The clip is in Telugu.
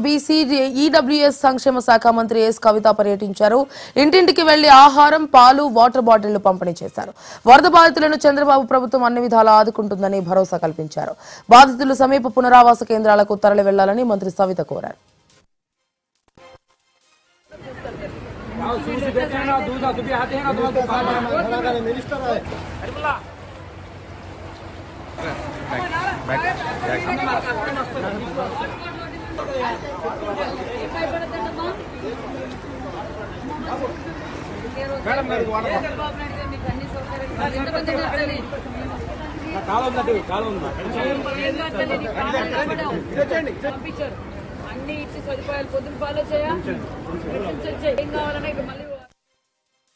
బీసీ ఈడబ్ల్యూఎస్ సంక్షేమ శాఖ మంత్రి ఎస్ కవిత పర్యటించారు ఇంటింటికి వెళ్లి ఆహారం పాలు వాటర్ బాటిళ్లు పంపిణీ చేశారు వరద బాధితులను చంద్రబాబు ప్రభుత్వం అన్ని విధాలా ఆదుకుంటుందని భరోసా కల్పించారు బాధితులు సమీప పునరావాస కేంద్రాలకు తరలి వెళ్లాలని మంత్రి సవిత కోరారు పంపించారు అన్ని ఇచ్చి సదుపాయాలు పొద్దున ఫాలో చేయ ఏం కావాలన్నా ఇక మళ్ళీ